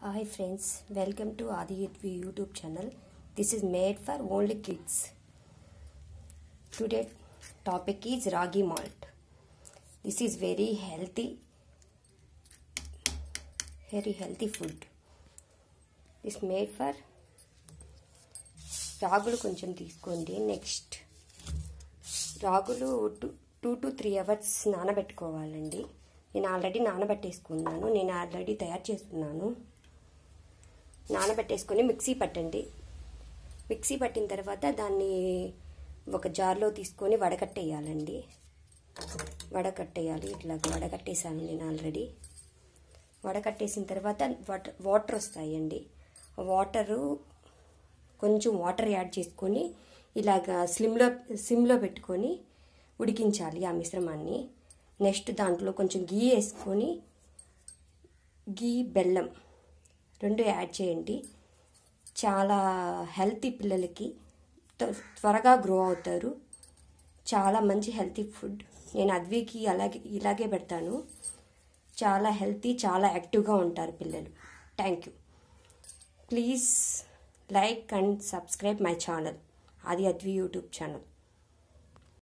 Hi friends, welcome to Adi Yudvi YouTube channel. This is made for only kids. Today topic is ragi malt. This is very healthy, very healthy food. It's made for రాగులు కొంచెం తీసుకోండి next రాగులు two two to three hours నానబెట్టుకోవాలండి నేను already నానబెట్టేసుకున్నాను నేను already తయారు చేస్తున్నాను నానబెట్టేసుకొని mixie పట్టండి మిక్సీ పట్టిన తర్వాత దాన్ని ఒక జార్లో తీసుకొని వడకట్టేయాలండి వడకట్టేయాలి ఇట్లా వడకట్టేసాను నేను ఆల్రెడీ వడకట్టేసిన తర్వాత వాటర్ వాటర్ వస్తాయండి వాటరు కొంచెం వాటర్ యాడ్ చేసుకొని ఇలాగా స్లిమ్లో సిమ్లో పెట్టుకొని ఉడికించాలి ఆ మిశ్రమాన్ని నెక్స్ట్ దాంట్లో కొంచెం గీ వేసుకొని గీ బెల్లం రెండు యాడ్ చేయండి చాలా హెల్తీ పిల్లలకి త్వరగా గ్రో అవుతారు చాలా మంచి హెల్తీ ఫుడ్ నేను అద్వికి అలాగే ఇలాగే పెడతాను చాలా హెల్తీ చాలా యాక్టివ్గా ఉంటారు పిల్లలు thank you please like and subscribe my channel adi advi youtube channel